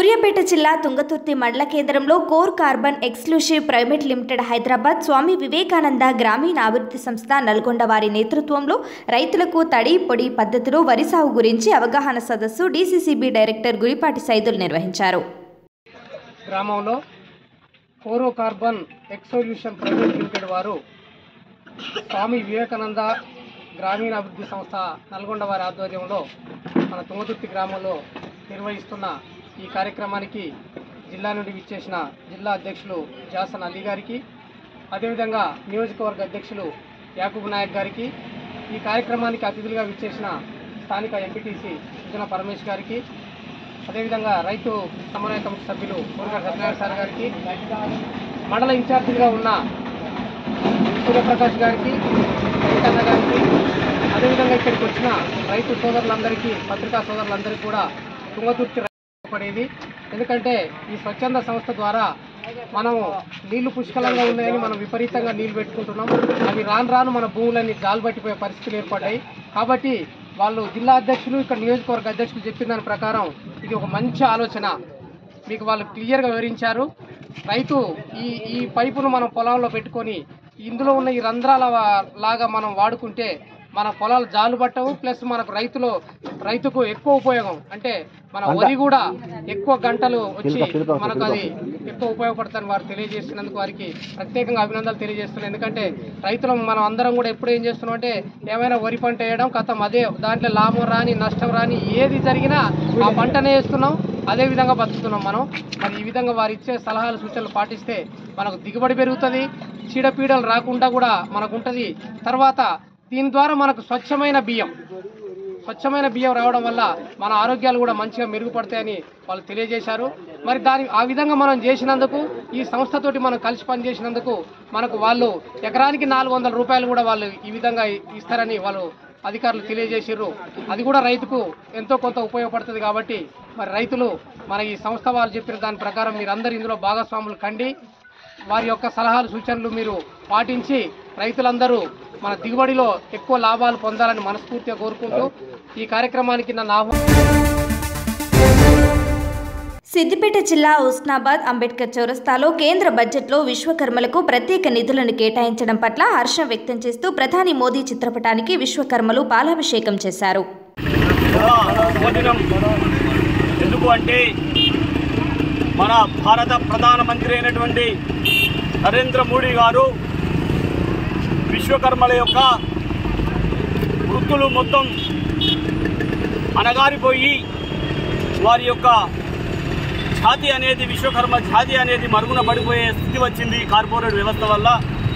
సూర్యాపేట జిల్లా తుంగతుర్తి మండల కేంద్రంలో core carbon exclusive private limited Hyderabad Swami Vivekananda గ్రామీణ అభివృద్ధి సంస్థ నల్గొండ వారి నేతృత్వంలో రైతులకు తడి పొడి పద్ధతిలో వరి సాగు గురించి అవగాహన సదస్సు డీసీసీబీ డైరెక్టర్ గురిపాటి సైదులు నిర్వహించారు గ్రామంలో కోరో కార్బన్ ఎక్సొల్యూషన్ ప్రైవేట్ లిమిటెడ్ వారు స్వామి వివేకానంద గ్రామీణ అభివృద్ధి సంస్థ నల్గొండ వారి ఆధ్వర్యంలో మన తుంగతుర్తి గ్రామంలో నిర్వహిస్తున్న ఈ కార్యక్రమానికి జిల్లా నుండి విచ్చేసిన జిల్లా అధ్యక్షులు జాసన్ అలీ గారికి అదేవిధంగా నియోజకవర్గ అధ్యక్షులు యాకూబ్ నాయక్ గారికి ఈ కార్యక్రమానికి అతిథులుగా విచ్చేసిన స్థానిక ఎంపీటీసీ సుజన పరమేష్ గారికి అదేవిధంగా రైతు సమన్వయ కమిటీ సభ్యులు కోరిక సత్యనారాయణ సార్ గారికి మండల ఇన్ఛార్జిగా ఉన్న సూర్యప్రకాష్ గారికి వెంకన్న గారికి అదేవిధంగా ఇక్కడికి వచ్చిన రైతు సోదరులందరికీ పత్రికా సోదరులందరికీ కూడా తుంగతుర్తి పడేది ఎందుకంటే ఈ స్వచ్ఛంద సంస్థ ద్వారా మనము నీళ్లు పుష్కలంగా ఉన్నాయని మనం విపరీతంగా నీళ్లు పెట్టుకుంటున్నాం అవి రాను రాను మన భూములన్నీ జాలుబట్టిపోయే పరిస్థితులు ఏర్పడ్డాయి కాబట్టి వాళ్ళు జిల్లా అధ్యక్షులు ఇక్కడ నియోజకవర్గ అధ్యక్షులు చెప్పిన దాని ప్రకారం ఇది ఒక మంచి ఆలోచన మీకు వాళ్ళు క్లియర్గా వివరించారు రైతు ఈ ఈ పైపును మనం పొలంలో పెట్టుకొని ఇందులో ఉన్న ఈ రంధ్రాల వా- లాగా మనం వాడుకుంటే మన పొలాలు జాలు పట్టవు ప్లస్ మనకు రైతులో రైతుకు ఎక్కువ ఉపయోగం అంటే మన వరి కూడా ఎక్కువ గంటలు వచ్చి మనకు అది ఎక్కువ ఉపయోగపడుతుందని వారు తెలియజేస్తున్నందుకు వారికి ప్రత్యేకంగా అభినందనలు తెలియజేస్తున్నాను ఎందుకంటే రైతులు మనం అందరం కూడా ఎప్పుడు ఏం చేస్తున్నాం అంటే ఏమైనా వరి పంట వేయడం కథం అదే దాంట్లో లాభం రాని నష్టం రాని ఏది జరిగినా ఆ పంటనే వేస్తున్నాం అదే విధంగా బతుకుతున్నాం మనం మరి ఈ విధంగా వారు ఇచ్చే సలహాలు సూచనలు పాటిస్తే మనకు దిగుబడి పెరుగుతుంది చీడపీడలు రాకుండా కూడా మనకు ఉంటుంది తర్వాత దీని ద్వారా మనకు స్వచ్ఛమైన బియ్యం స్వచ్ఛమైన బియ్యం రావడం వల్ల మన ఆరోగ్యాలు కూడా మంచిగా మెరుగుపడతాయని వాళ్ళు తెలియజేశారు మరి దాని ఆ విధంగా మనం చేసినందుకు ఈ సంస్థతోటి మనం కలిసి పనిచేసినందుకు మనకు వాళ్ళు ఎకరానికి నాలుగు వందల రూపాయలు కూడా వాళ్ళు ఈ విధంగా ఇస్తారని వాళ్ళు అధికారులు తెలియజేసారు అది కూడా రైతుకు ఎంతో కొంత ఉపయోగపడుతుంది కాబట్టి మరి రైతులు మన ఈ సంస్థ వాళ్ళు చెప్పిన దాని ప్రకారం మీరందరూ ఇందులో భాగస్వాములు కండి వారి యొక్క సలహాలు సూచనలు మీరు పాటించి రైతులందరూ మన దిగుబడిలో ఎక్కువ లాభాలు పొందాలని మనస్ఫూర్తిగా కోరుకుంటూ ఈ కార్యక్రమానికి నన్ను ఆహ్వానం సిద్దిపేట జిల్లా ఉస్నాబాద్ అంబేద్కర్ చౌరస్తాలో కేంద్ర బడ్జెట్లో విశ్వకర్మలకు ప్రత్యేక నిధులను కేటాయించడం పట్ల హర్షం వ్యక్తం చేస్తూ ప్రధాని మోదీ చిత్రపటానికి విశ్వకర్మలు పాలాభిషేకం చేశారు భోజనం ఎందుకు అంటే మన భారత ప్రధానమంత్రి అయినటువంటి నరేంద్ర మోడీ గారు విశ్వకర్మల యొక్క వృత్తులు మొత్తం అనగారిపోయి వారి యొక్క జాతి అనేది విశ్వకర్మ జాతి అనేది మరుగున పడిపోయే స్థితి వచ్చింది కార్పొరేట్ వ్యవస్థ వల్ల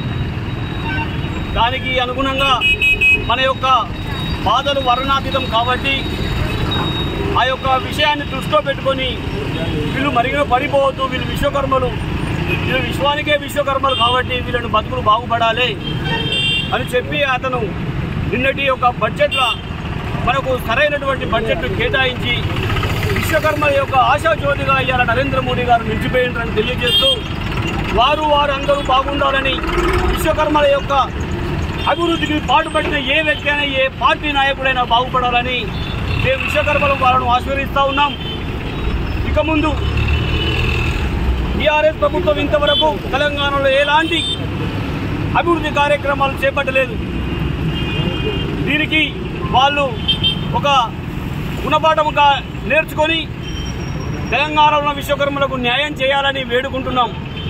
దానికి అనుగుణంగా మన యొక్క బాధలు వర్ణాతీతం కాబట్టి ఆ యొక్క విషయాన్ని దృష్టిలో పెట్టుకొని వీళ్ళు మరిగిన పడిపోవద్దు వీళ్ళు విశ్వకర్మలు వీళ్ళు విశ్వానికే విశ్వకర్మలు కాబట్టి వీళ్ళని బతుకులు బాగుపడాలి అని చెప్పి అతను నిన్నటి యొక్క బడ్జెట్లో మనకు సరైనటువంటి బడ్జెట్ కేటాయించి విశ్వకర్మల యొక్క ఆశాజ్యోతిగా ఇవాళ నరేంద్ర మోడీ గారు నిలిచిపోయిందని తెలియజేస్తూ వారు వారందరూ బాగుండాలని విశ్వకర్మల యొక్క అభివృద్ధికి పాటుపడిన ఏ వ్యక్తి అయినా ఏ పార్టీ నాయకుడైనా బాగుపడాలని మేము విశ్వకర్మలు వాళ్ళను ఆశీర్వదిస్తూ ఉన్నాం ఇక ముందు టీఆర్ఎస్ ప్రభుత్వం ఇంతవరకు తెలంగాణలో ఎలాంటి అభివృద్ధి కార్యక్రమాలు చేపట్టలేదు దీనికి వాళ్ళు ఒక గుణపాఠముగా నేర్చుకొని తెలంగాణలో ఉన్న విశ్వకర్మలకు న్యాయం చేయాలని వేడుకుంటున్నాం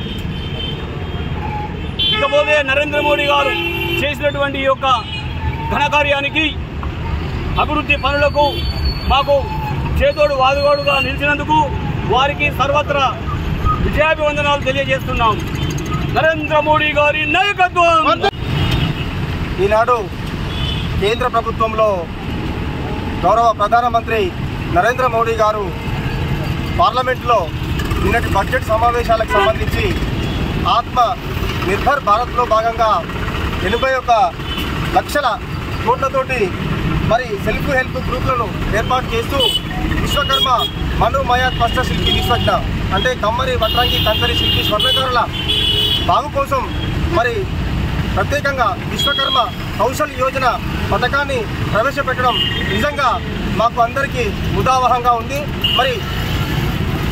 ఇకపోతే నరేంద్ర మోడీ గారు చేసినటువంటి ఈ యొక్క ఘనకార్యానికి అభివృద్ధి పనులకు మాకు చేతోడు వాదుగోడుగా నిలిచినందుకు వారికి సర్వత్రా విజయాభివందనాలు తెలియజేస్తున్నాం నరేంద్ర మోడీ గారి నాయకత్వం ఈనాడు కేంద్ర ప్రభుత్వంలో గౌరవ ప్రధానమంత్రి నరేంద్ర మోడీ గారు పార్లమెంట్లో నిన్నటి బడ్జెట్ సమావేశాలకు సంబంధించి ఆత్మ నిర్భర్ భారత్లో భాగంగా ఎనభై ఒక లక్షల కోట్లతోటి మరి సెల్ఫ్ హెల్ప్ గ్రూపులను ఏర్పాటు చేస్తూ విశ్వకర్మ మను మయ స్పష్ట శిల్పి విశ్వజ్ఞ అంటే కమ్మరి వడ్రంగి కంకరి శిల్పి స్వర్ణకారుల బాగు కోసం మరి ప్రత్యేకంగా విశ్వకర్మ కౌశల్ యోజన పథకాన్ని ప్రవేశపెట్టడం నిజంగా మాకు అందరికీ ఉదావహంగా ఉంది మరి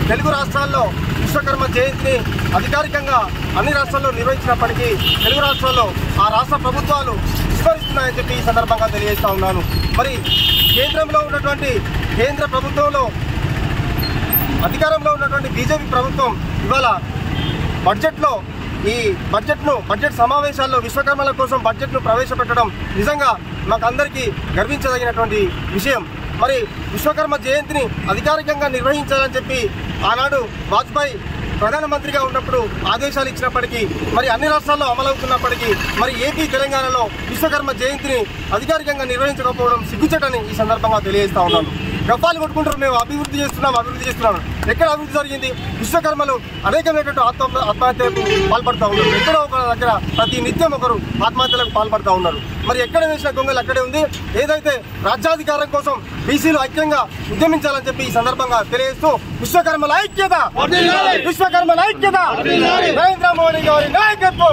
తెలుగు రాష్ట్రాల్లో విశ్వకర్మ జయంతిని అధికారికంగా అన్ని రాష్ట్రాల్లో నిర్వహించినప్పటికీ తెలుగు రాష్ట్రాల్లో ఆ రాష్ట్ర ప్రభుత్వాలు విస్మరిస్తున్నాయని చెప్పి ఈ సందర్భంగా తెలియజేస్తా ఉన్నాను మరి కేంద్రంలో ఉన్నటువంటి కేంద్ర ప్రభుత్వంలో అధికారంలో ఉన్నటువంటి బీజేపీ ప్రభుత్వం ఇవాళ బడ్జెట్లో ఈ బడ్జెట్ను బడ్జెట్ సమావేశాల్లో విశ్వకర్మల కోసం బడ్జెట్ను ప్రవేశపెట్టడం నిజంగా మాకందరికీ గర్వించదగినటువంటి విషయం మరి విశ్వకర్మ జయంతిని అధికారికంగా నిర్వహించాలని చెప్పి ఆనాడు వాజ్పేయి ప్రధానమంత్రిగా ఉన్నప్పుడు ఆదేశాలు ఇచ్చినప్పటికీ మరి అన్ని రాష్ట్రాల్లో అమలవుతున్నప్పటికీ మరి ఏపీ తెలంగాణలో విశ్వకర్మ జయంతిని అధికారికంగా నిర్వహించకపోవడం సిగ్గుచేటని ఈ సందర్భంగా తెలియజేస్తా ఉన్నాను గప్పాలు కొట్టుకుంటారు మేము అభివృద్ధి చేస్తున్నాం అభివృద్ధి చేస్తున్నాం ఎక్కడ అభివృద్ధి జరిగింది విశ్వకర్మలు అనేకమైనటువంటి ఆత్మ ఆత్మహత్యలకు పాల్పడుతూ ఉన్నారు ఎక్కడో ఒక దగ్గర ప్రతి నిత్యం ఒకరు ఆత్మహత్యలకు పాల్పడుతూ ఉన్నారు మరి ఎక్కడ వేసిన గొంగలు అక్కడే ఉంది ఏదైతే రాజ్యాధికారం కోసం బీసీలు ఐక్యంగా ఉద్యమించాలని చెప్పి ఈ సందర్భంగా తెలియజేస్తూ విశ్వకర్మల ఐక్యత విశ్వకర్మల ఐక్యత నరేంద్ర మోడీ గారి నాయకత్వం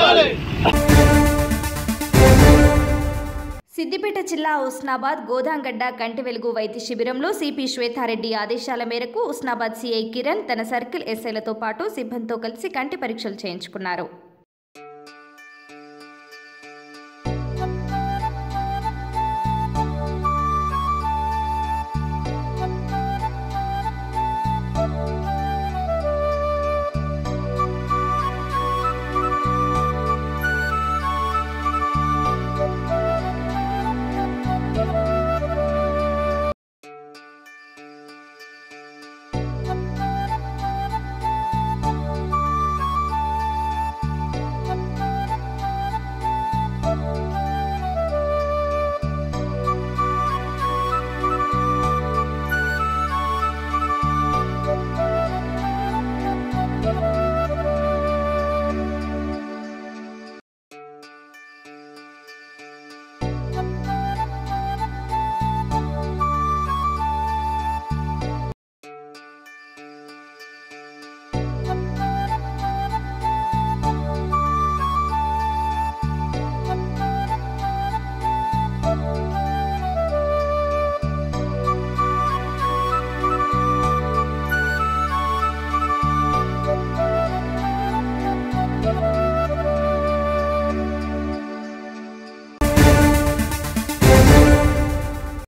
సిద్దిపేట జిల్లా ఉస్నాబాద్ గోదాంగడ్డ కంటి వెలుగు వైద్య శిబిరంలో సిపి శ్వేతారెడ్డి ఆదేశాల మేరకు ఉస్నాబాద్ సిఐ కిరణ్ తన సర్కిల్ ఎస్ఐలతో పాటు సిబ్బందితో కలిసి కంటి పరీక్షలు చేయించుకున్నారు